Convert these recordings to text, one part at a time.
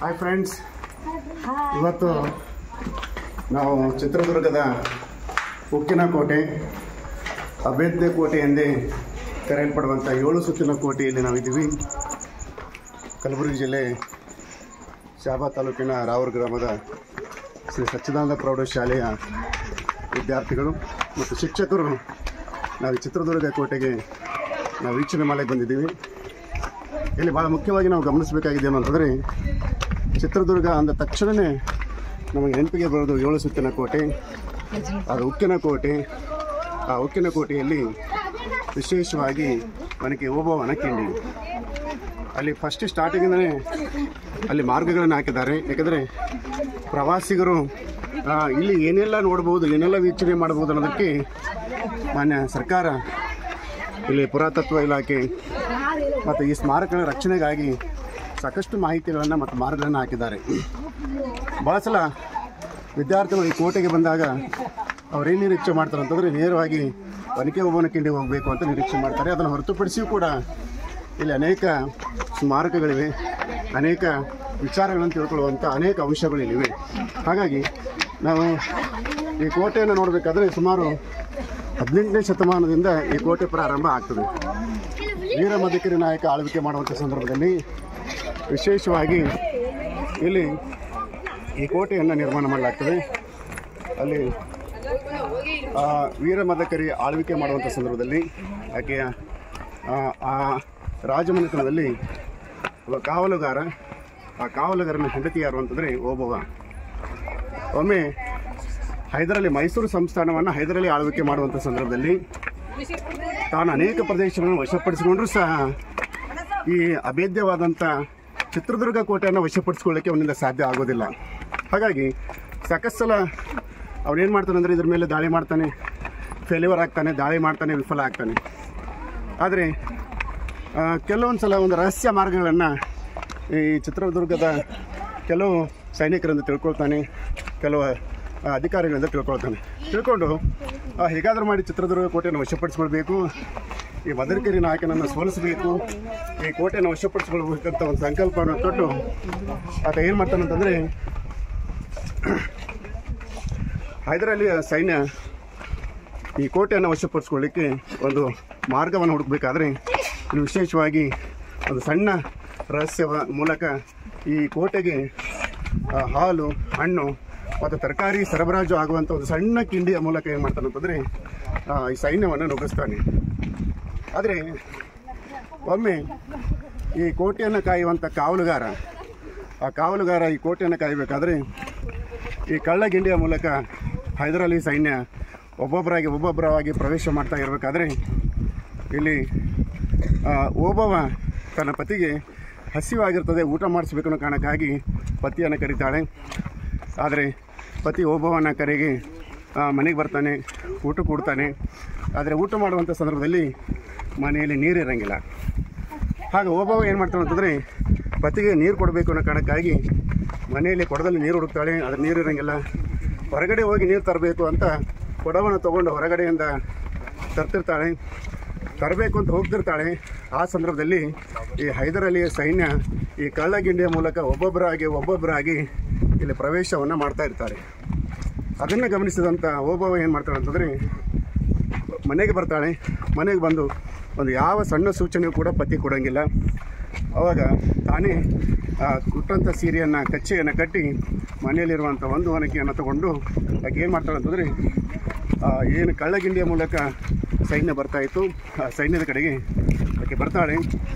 hi friends ಇವತ್ತು ನಾವು ಚಿತ್ರದುರ್ಗದ ಉಕ್ಕಿನ ಕೋಟೆ ಅಭೇದ್ಯ ಕೋಟೆ ಎಂದೇ ಕರೆಯಲ್ಪಡುವಂಥ ಏಳು ಸುತ್ತಿನ ಕೋಟೆಯಲ್ಲಿ ನಾವಿದ್ದೀವಿ ಕಲಬುರಗಿ ಜಿಲ್ಲೆ ಶಾಬಾ ತಾಲೂಕಿನ ರಾವೂರು ಗ್ರಾಮದ ಶ್ರೀ ಸಚ್ಚಿದಾನಂದ ಪ್ರೌಢಶಾಲೆಯ ವಿದ್ಯಾರ್ಥಿಗಳು ಮತ್ತು ಶಿಕ್ಷಕರು ನಾವು ಈ ಚಿತ್ರದುರ್ಗ ಕೋಟೆಗೆ ನಾವು ವೀಕ್ಷಣೆ ಮಾಡಕ್ಕೆ ಬಂದಿದ್ದೀವಿ ಇಲ್ಲಿ ಭಾಳ ಮುಖ್ಯವಾಗಿ ನಾವು ಗಮನಿಸಬೇಕಾಗಿದೆ ಅಂತಂದರೆ ಚಿತ್ರದುರ್ಗ ಅಂದ ತಕ್ಷಣವೇ ನಮಗೆ ನೆನಪಿಗೆ ಬರೋದು ಏಳು ಸುತ್ತಿನ ಕೋಟೆ ಅದು ಉಕ್ಕಿನ ಕೋಟೆ ಆ ಉಕ್ಕಿನ ಕೋಟೆಯಲ್ಲಿ ವಿಶೇಷವಾಗಿ ನನಗೆ ಓಬೋ ವನಕಿಂಡಿ ಅಲ್ಲಿ ಫಸ್ಟ್ ಸ್ಟಾರ್ಟಿಂಗಿಂದಲೇ ಅಲ್ಲಿ ಮಾರ್ಗಗಳನ್ನು ಹಾಕಿದ್ದಾರೆ ಯಾಕಂದರೆ ಪ್ರವಾಸಿಗರು ಆ, ಇಲ್ಲಿ ಏನೆಲ್ಲ ನೋಡ್ಬೋದು ಏನೆಲ್ಲ ವೀಕ್ಷಣೆ ಮಾಡ್ಬೋದು ಅನ್ನೋದಕ್ಕೆ ಮಾನ್ಯ ಸರ್ಕಾರ ಇಲ್ಲಿ ಪುರಾತತ್ವ ಇಲಾಖೆ ಮತ್ತು ಈ ಸ್ಮಾರಕಗಳ ರಕ್ಷಣೆಗಾಗಿ ಸಾಕಷ್ಟು ಮಾಹಿತಿಗಳನ್ನು ಮತ್ತು ಮಾರ್ಗಗಳನ್ನು ಹಾಕಿದ್ದಾರೆ ಭಾಳ ಸಲ ವಿದ್ಯಾರ್ಥಿಗಳು ಈ ಕೋಟೆಗೆ ಬಂದಾಗ ಅವ್ರೇನು ನಿರೀಕ್ಷೆ ಮಾಡ್ತಾರೆ ಅಂತಂದರೆ ನೇರವಾಗಿ ಒನಕೆ ಒಬ್ಬನ ಕಿಂಡಿ ಹೋಗಬೇಕು ಅಂತ ನಿರೀಕ್ಷೆ ಮಾಡ್ತಾರೆ ಅದನ್ನು ಹೊರತುಪಡಿಸಿಯೂ ಕೂಡ ಇಲ್ಲಿ ಅನೇಕ ಸ್ಮಾರಕಗಳಿವೆ ಅನೇಕ ವಿಚಾರಗಳನ್ನು ತಿಳ್ಕೊಳ್ಳುವಂಥ ಅನೇಕ ಅಂಶಗಳಿವೆ ಹಾಗಾಗಿ ನಾವು ಈ ಕೋಟೆಯನ್ನು ನೋಡಬೇಕಾದ್ರೆ ಸುಮಾರು ಹದಿನೆಂಟನೇ ಶತಮಾನದಿಂದ ಈ ಕೋಟೆ ಪ್ರಾರಂಭ ಆಗ್ತದೆ ವೀರ ಮದಕರಿ ನಾಯಕ ಆಳ್ವಿಕೆ ಮಾಡುವಂಥ ಸಂದರ್ಭದಲ್ಲಿ ವಿಶೇಷವಾಗಿ ಇಲ್ಲಿ ಈ ಕೋಟೆಯನ್ನು ನಿರ್ಮಾಣ ಮಾಡಲಾಗ್ತದೆ ಅಲ್ಲಿ ಆ, ವೀರ ಮದಕರಿ ಆಳ್ವಿಕೆ ಮಾಡುವಂಥ ಸಂದರ್ಭದಲ್ಲಿ ಆಕೆಯ ಆ, ಆ ರಾಜಮನೆತನದಲ್ಲಿ ಒಬ್ಬ ಕಾವಲುಗಾರ ಆ ಕಾವಲುಗಾರನ ಹೆಂಡತಿ ಯಾರು ಅಂತಂದರೆ ಓಬವ್ವ ಒಮ್ಮೆ ಹೈದರಲ್ಲಿ ಮೈಸೂರು ಸಂಸ್ಥಾನವನ್ನು ಹೈದರಲ್ಲಿ ಆಳ್ವಿಕೆ ಮಾಡುವಂಥ ಸಂದರ್ಭದಲ್ಲಿ ತಾನು ಅನೇಕ ಪ್ರದೇಶಗಳನ್ನು ವಶಪಡಿಸಿಕೊಂಡ್ರೂ ಸಹ ಈ ಅಭೇದ್ಯವಾದಂಥ ಚಿತ್ರದುರ್ಗ ಕೋಟೆಯನ್ನು ವಶಪಡಿಸ್ಕೊಳ್ಳಿಕ್ಕೆ ಅವನಿಂದ ಸಾಧ್ಯ ಆಗೋದಿಲ್ಲ ಹಾಗಾಗಿ ಸಾಕಷ್ಟು ಸಲ ಅವನೇನು ಮಾಡ್ತಾನೆ ಅಂದರೆ ಇದ್ರ ಮೇಲೆ ದಾಳಿ ಮಾಡ್ತಾನೆ ಫೇಲ್ಯೂರ್ ಆಗ್ತಾನೆ ದಾಳಿ ಮಾಡ್ತಾನೆ ವಿಫಲ ಆಗ್ತಾನೆ ಆದರೆ ಕೆಲವೊಂದು ಸಲ ಒಂದು ರಹಸ್ಯ ಮಾರ್ಗಗಳನ್ನು ಈ ಚಿತ್ರದುರ್ಗದ ಕೆಲವು ಸೈನಿಕರಿಂದ ತಿಳ್ಕೊಳ್ತಾನೆ ಕೆಲವು ಆ, ಅಧಿಕಾರಿಗಳಿಂದ ತಿಳ್ಕೊಳ್ತಾನೆ ತಿಳ್ಕೊಂಡು ಆ, ಹೇಗಾದರೂ ಮಾಡಿ ಚಿತ್ರದುರ್ಗ ಕೋಟೆಯನ್ನು ವಶಪಡಿಸ್ಕೊಳ್ಬೇಕು ಈ ಮದರಕೆರೆ ನಾಯಕನನ್ನು ಸೋಲಿಸಬೇಕು ಈ ಕೋಟೆಯನ್ನು ವಶಪಡಿಸ್ಕೊಳ್ಬೇಕಂತ ಒಂದು ಸಂಕಲ್ಪವನ್ನು ತೊಟ್ಟು ಆತ ಏನು ಮಾಡ್ತಾನೆ ಅಂತಂದರೆ ಹೈದರಾಲಿಯ ಸೈನ್ಯ ಈ ಕೋಟೆಯನ್ನು ವಶಪಡಿಸ್ಕೊಳ್ಳಿಕ್ಕೆ ಒಂದು ಮಾರ್ಗವನ್ನು ಹುಡುಕಬೇಕಾದ್ರೆ ಇಲ್ಲಿ ವಿಶೇಷವಾಗಿ ಒಂದು ಸಣ್ಣ ರಹಸ್ಯವ ಮೂಲಕ ಈ ಕೋಟೆಗೆ ಆ, ಹಾಲು ಹಣ್ಣು ಮತ್ತು ತರಕಾರಿ ಸರಬರಾಜು ಆಗುವಂಥ ಒಂದು ಸಣ್ಣ ಕಿಂಡಿಯ ಮೂಲಕ ಏನು ಮಾಡ್ತಾನೆ ಅಂತಂದರೆ ಆ, ಈ ಸೈನ್ಯವನ್ನು ನುಗ್ಗಿಸ್ತಾನೆ ಆದರೆ ಒಮ್ಮೆ ಈ ಕೋಟೆಯನ್ನು ಕಾಯುವಂಥ ಕಾವಲುಗಾರ ಆ ಕಾವಲುಗಾರ ಈ ಕೋಟೆಯನ್ನು ಕಾಯಬೇಕಾದ್ರೆ ಈ ಕಳ್ಳಗಿಂಡಿಯ ಮೂಲಕ ಹೈದರಾಲಿ ಸೈನ್ಯ ಒಬ್ಬೊಬ್ಬರಾಗಿ ಒಬ್ಬೊಬ್ಬರಾಗಿ ಪ್ರವೇಶ ಮಾಡ್ತಾ ಇರಬೇಕಾದ್ರೆ ಇಲ್ಲಿ ಆ, ಓಬವ್ವ ತನ್ನ ಪತಿಗೆ ಹಸಿವಾಗಿರ್ತದೆ ಊಟ ಮಾಡಿಸ್ಬೇಕು ಅನ್ನೋ ಕಾರಣಕ್ಕಾಗಿ ಪತಿಯನ್ನು ಕರೀತಾಳೆ ಆದರೆ ಪತಿ ಓಬವ್ವನ ಕರೆಗೆ ಆ, ಮನೆಗೆ ಬರ್ತಾನೆ ಊಟ ಕೊಡ್ತಾನೆ ಆದರೆ ಊಟ ಮಾಡುವಂಥ ಸಂದರ್ಭದಲ್ಲಿ ಮನೆಯಲ್ಲಿ ನೀರು ಇರಂಗಿಲ್ಲ ಹಾಗೆ ಓಬವ್ವ ಏನು ಮಾಡ್ತಾಳೆ ಅಂತಂದರೆ ಪತಿಗೆ ನೀರು ಕೊಡಬೇಕು ಅನ್ನೋ ಕಾರಣಕ್ಕಾಗಿ ಮನೆಯಲ್ಲಿ ಕೊಡದಲ್ಲಿ ನೀರು ಹುಡುಕ್ತಾಳೆ ಅದ್ರ ನೀರು ಇರಂಗಿಲ್ಲ ಹೊರಗಡೆ ಹೋಗಿ ನೀರು ತರಬೇಕು ಅಂತ ಕೊಡವನ್ನು ತೊಗೊಂಡು ಹೊರಗಡೆಯಿಂದ ತರ್ತಿರ್ತಾಳೆ ತರಬೇಕು ಅಂತ ಹೋಗ್ತಿರ್ತಾಳೆ ಆ ಸಂದರ್ಭದಲ್ಲಿ ಈ ಹೈದರಾಲಿಯ ಸೈನ್ಯ ಈ ಕಳ್ಳಗಿಂಡಿಯ ಮೂಲಕ ಒಬ್ಬೊಬ್ಬರಾಗಿ ಒಬ್ಬೊಬ್ಬರಾಗಿ ಇಲ್ಲಿ ಪ್ರವೇಶವನ್ನು ಮಾಡ್ತಾ ಇರ್ತಾರೆ ಅದನ್ನು ಗಮನಿಸಿದಂಥ ಓಬವ್ವ ಏನು ಮಾಡ್ತಾಳೆ ಅಂತಂದರೆ ಮನೆಗೆ ಬರ್ತಾಳೆ ಮನೆಗೆ ಬಂದು ಒಂದು ಯಾವ ಸಣ್ಣ ಸೂಚನೆಯೂ ಕೂಡ ಪತಿ ಕೊಡೋಂಗಿಲ್ಲ ಅವಾಗ ತಾನೇ ಆ ಕುಟ್ಟಂಥ ಸೀರೆಯನ್ನು ಕಚ್ಚೆಯನ್ನು ಕಟ್ಟಿ ಮನೆಯಲ್ಲಿರುವಂಥ ಒಂದು ಒನಕೆಯನ್ನು ತಗೊಂಡು ಆಕೆ ಏನು ಮಾಡ್ತಾಳೆ ಅಂತಂದರೆ ಏನು ಕಳ್ಳಗಿಂಡಿಯ ಮೂಲಕ ಸೈನ್ಯ ಬರ್ತಾಯಿತ್ತು ಆ ಸೈನ್ಯದ ಕಡೆಗೆ ಆಕೆ ಬರ್ತಾಳೆ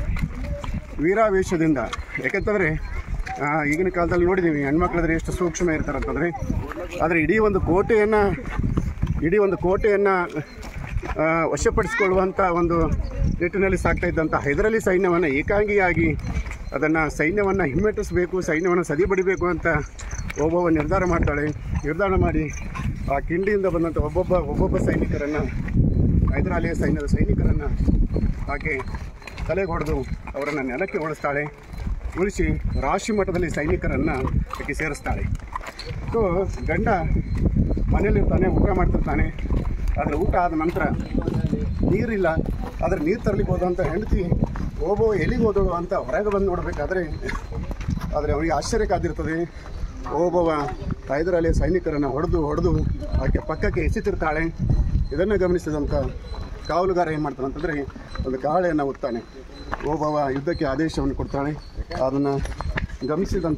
ವೀರಾವೇಶದಿಂದ ಯಾಕೆಂತಂದರೆ ಆ, ಈಗಿನ ಕಾಲದಲ್ಲಿ ನೋಡಿದ್ದೀವಿ ಹೆಣ್ಮಕ್ಳಾದ್ರೆ ಎಷ್ಟು ಸೂಕ್ಷ್ಮ ಇರ್ತಾರೆ ಅಂತಂದರೆ ಆದರೆ ಇಡೀ ಒಂದು ಕೋಟೆಯನ್ನು ಇಡೀ ಒಂದು ಕೋಟೆಯನ್ನು ಆ, ವಶಪಡಿಸಿಕೊಳ್ಳುವಂಥ ಒಂದು ನಿಟ್ಟಿನಲ್ಲಿ ಸಾಗ್ತಾ ಇದ್ದಂಥ ಹೈದರಾಲಿ ಸೈನ್ಯವನ್ನು ಏಕಾಂಗಿಯಾಗಿ ಅದನ್ನು ಸೈನ್ಯವನ್ನು ಹಿಮ್ಮೆಟ್ಟಿಸಬೇಕು ಸೈನ್ಯವನ್ನು ಸದಿಬಡಿಬೇಕು ಅಂತ ಒಬ್ಬೊಬ್ಬ ನಿರ್ಧಾರ ಮಾಡ್ತಾಳೆ ನಿರ್ಧಾರ ಮಾಡಿ ಆ ಕಿಂಡಿಯಿಂದ ಬಂದಂಥ ಒಬ್ಬೊಬ್ಬ ಒಬ್ಬೊಬ್ಬ ಸೈನಿಕರನ್ನು ಹೈದರಾಲಿಯ ಸೈನ್ಯದ ಸೈನಿಕರನ್ನು ಆಕೆ ತಲೆಗೆ ಹೊಡೆದು ಅವರನ್ನು ನೆಲಕ್ಕೆ ಉಳಿಸ್ತಾಳೆ ಉಳಿಸಿ ರಾಶಿ ಮಟ್ಟದಲ್ಲಿ ಸೈನಿಕರನ್ನು ಆಕೆ ಸೇರಿಸ್ತಾಳೆ ಸೊ ಗಂಡ ಮನೇಲಿರ್ತಾನೆ ಊಟ ಮಾಡ್ತಿರ್ತಾನೆ ಆದರೆ ಊಟ ಆದ ನಂತರ ನೀರಿಲ್ಲ ಆದರೆ ನೀರು ತರಲಿಕ್ಕೆ ಹೋದಂಥ ಹೆಂಡತಿ ಓಬೋ ಎಲ್ಲಿಗೆ ಹೋದಳು ಅಂತ ಹೊರಗೆ ಬಂದು ನೋಡಬೇಕಾದ್ರೆ ಆದರೆ ಅವನಿಗೆ ಆಶ್ಚರ್ಯ ಕಾದಿರ್ತದೆ ಓಬವ್ವ ಹೈದರಾಲಿ ಸೈನಿಕರನ್ನು ಹೊಡೆದು ಹೊಡೆದು ಆಕೆ ಪಕ್ಕಕ್ಕೆ ಎಸೆತಿರ್ತಾಳೆ ಇದನ್ನು ಗಮನಿಸಿದಂಥ ಕಾವಲುಗಾರ ಏನು ಮಾಡ್ತಾನೆ ಅಂತಂದರೆ ಒಂದು ಕಾಳೆಯನ್ನು ಉತ್ತಾನೆ ಓಬವ್ವ ಯುದ್ಧಕ್ಕೆ ಆದೇಶವನ್ನು ಕೊಡ್ತಾಳೆ ಅದನ್ನು ಗಮನಿಸಿದಂಥ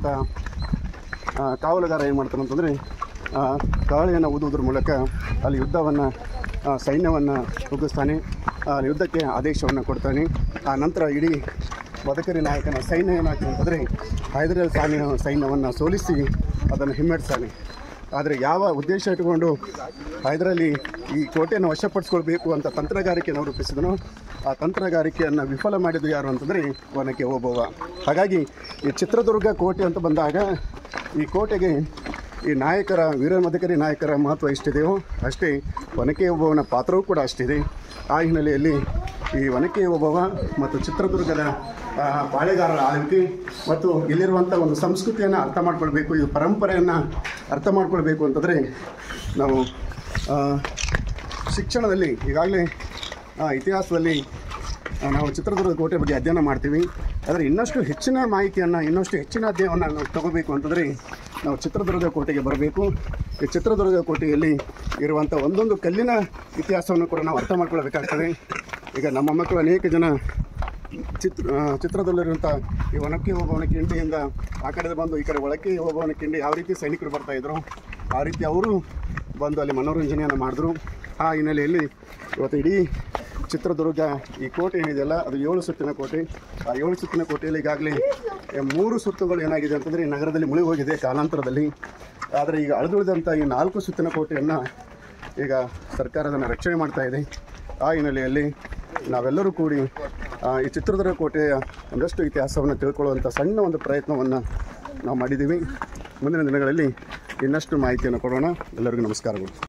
ಆ, ಕಾವಲುಗಾರ ಏನು ಮಾಡ್ತಾನೆ ಅಂತಂದರೆ ಕಾಳೆಯನ್ನು ಊದುವುದ್ರ ಮೂಲಕ ಅಲ್ಲಿ ಯುದ್ಧವನ್ನು ಸೈನ್ಯವನ್ನು ನುಗ್ಗಿಸ್ತಾನೆ ಆ ಯುದ್ಧಕ್ಕೆ ಆದೇಶವನ್ನು ಕೊಡ್ತಾನೆ ಆ ನಂತರ ಇಡೀ ಬದಕರಿ ನಾಯಕನ ಸೈನ್ಯ ಏನಾಗ್ತದೆ ಅಂತಂದರೆ ಹೈದರಾಲಿ ಸಾನಿ ಸೈನ್ಯವನ್ನು ಸೋಲಿಸಿ ಅದನ್ನು ಹಿಮ್ಮೆಟ್ಟಿಸ್ತಾನೆ ಆದರೆ ಯಾವ ಉದ್ದೇಶ ಇಟ್ಟುಕೊಂಡು ಹೈದರಾಲಿ ಈ ಕೋಟೆಯನ್ನು ವಶಪಡಿಸ್ಕೊಳ್ಬೇಕು ಅಂತ ತಂತ್ರಗಾರಿಕೆಯನ್ನು ರೂಪಿಸಿದನೋ ಆ ತಂತ್ರಗಾರಿಕೆಯನ್ನು ವಿಫಲ ಮಾಡಿದ್ದು ಯಾರು ಅಂತಂದರೆ ಒನಕೆ ಓಬವ್ವ ಹಾಗಾಗಿ ಈ ಚಿತ್ರದುರ್ಗ ಕೋಟೆ ಅಂತ ಬಂದಾಗ ಈ ಕೋಟೆಗೆ ಈ ನಾಯಕರ ವೀರ ಮದಕರಿ ನಾಯಕರ ಮಹತ್ವ ಎಷ್ಟಿದೆಯೋ ಅಷ್ಟೇ ಒನಕೆ ಓಬವ್ವನ ಪಾತ್ರವೂ ಕೂಡ ಅಷ್ಟಿದೆ ಆ ಹಿನ್ನೆಲೆಯಲ್ಲಿ ಈ ಒನಕೆ ಓಬವ್ವ ಮತ್ತು ಚಿತ್ರದುರ್ಗದ ಆ, ಪಾಳೆಗಾರರ ಆಳ್ವಿಕೆ ಮತ್ತು ಇಲ್ಲಿರುವಂಥ ಒಂದು ಸಂಸ್ಕೃತಿಯನ್ನು ಅರ್ಥ ಮಾಡ್ಕೊಳ್ಬೇಕು ಈ ಪರಂಪರೆಯನ್ನು ಅರ್ಥ ಮಾಡ್ಕೊಳ್ಬೇಕು ಅಂತಂದರೆ ನಾವು ಆ, ಶಿಕ್ಷಣದಲ್ಲಿ ಈಗಾಗಲೇ ಆ, ಇತಿಹಾಸದಲ್ಲಿ ಆ, ನಾವು ಚಿತ್ರದುರ್ಗ ಕೋಟೆ ಬಗ್ಗೆ ಅಧ್ಯಯನ ಮಾಡ್ತೀವಿ ಆದರೆ ಇನ್ನಷ್ಟು ಹೆಚ್ಚಿನ ಮಾಹಿತಿಯನ್ನು ಇನ್ನಷ್ಟು ಹೆಚ್ಚಿನ ಅಧ್ಯಯನವನ್ನು ನಾವು ತಗೋಬೇಕು ಅಂತಂದರೆ ನಾವು ಚಿತ್ರದುರ್ಗ ಕೋಟೆಗೆ ಬರಬೇಕು ಈ ಚಿತ್ರದುರ್ಗ ಕೋಟೆಯಲ್ಲಿ ಇರುವಂಥ ಒಂದೊಂದು ಕಲ್ಲಿನ ಇತಿಹಾಸವನ್ನು ಕೂಡ ನಾವು ಅರ್ಥ ಮಾಡ್ಕೊಳ್ಬೇಕಾಗ್ತದೆ ಈಗ ನಮ್ಮ ಮಕ್ಕಳು ಅನೇಕ ಜನ ಚಿತ್ರ ಆ, ಚಿತ್ರದಲ್ಲಿರುವಂಥ ಈ ಒಣಕ್ಕೆ ಹೋಗುವವನ ಕಿಂಡಿಯಿಂದ ಆ ಕಡೆ ಬಂದು ಈ ಕಡೆ ಒಳಕ್ಕೆ ಹೋಗುವವನ ಕಿಂಡಿ ಯಾವ ರೀತಿ ಸೈನಿಕರು ಬರ್ತಾ ಇದ್ರು ಆ ರೀತಿ ಅವರು ಬಂದು ಅಲ್ಲಿ ಮನೋರಂಜನೆಯನ್ನು ಮಾಡಿದ್ರು ಆ ಹಿನ್ನೆಲೆಯಲ್ಲಿ ಇವತ್ತು ಇಡೀ ಚಿತ್ರದುರ್ಗ ಈ ಕೋಟೆ ಏನಿದೆಯಲ್ಲ ಅದು ಏಳು ಸುತ್ತಿನ ಕೋಟೆ ಆ ಏಳು ಸುತ್ತಿನ ಕೋಟೆಯಲ್ಲಿ ಈಗಾಗಲೇ ಮೂರು ಸುತ್ತುಗಳು ಏನಾಗಿದೆ ಅಂತಂದರೆ ಈ ನಗರದಲ್ಲಿ ಮುಳುಗಿ ಹೋಗಿದೆ ಕಾಲಾಂತರದಲ್ಲಿ ಆದರೆ ಈಗ ಅಳೆದುಳಿದಂಥ ಈ ನಾಲ್ಕು ಸುತ್ತಿನ ಕೋಟೆಯನ್ನು ಈಗ ಸರ್ಕಾರ ಅದನ್ನು ರಕ್ಷಣೆ ಮಾಡ್ತಾ ಇದೆ ಆ ಹಿನ್ನೆಲೆಯಲ್ಲಿ ನಾವೆಲ್ಲರೂ ಕೂಡಿ ಆ, ಈ ಚಿತ್ರದುರ್ಗ ಕೋಟೆಯ ಒಂದಷ್ಟು ಇತಿಹಾಸವನ್ನು ತಿಳ್ಕೊಳ್ಳುವಂಥ ಸಣ್ಣ ಒಂದು ಪ್ರಯತ್ನವನ್ನು ನಾವು ಮಾಡಿದ್ದೀವಿ ಮುಂದಿನ ದಿನಗಳಲ್ಲಿ ಇನ್ನಷ್ಟು ಮಾಹಿತಿಯನ್ನು ಕೊಡೋಣ ಎಲ್ಲರಿಗೂ ನಮಸ್ಕಾರಗಳು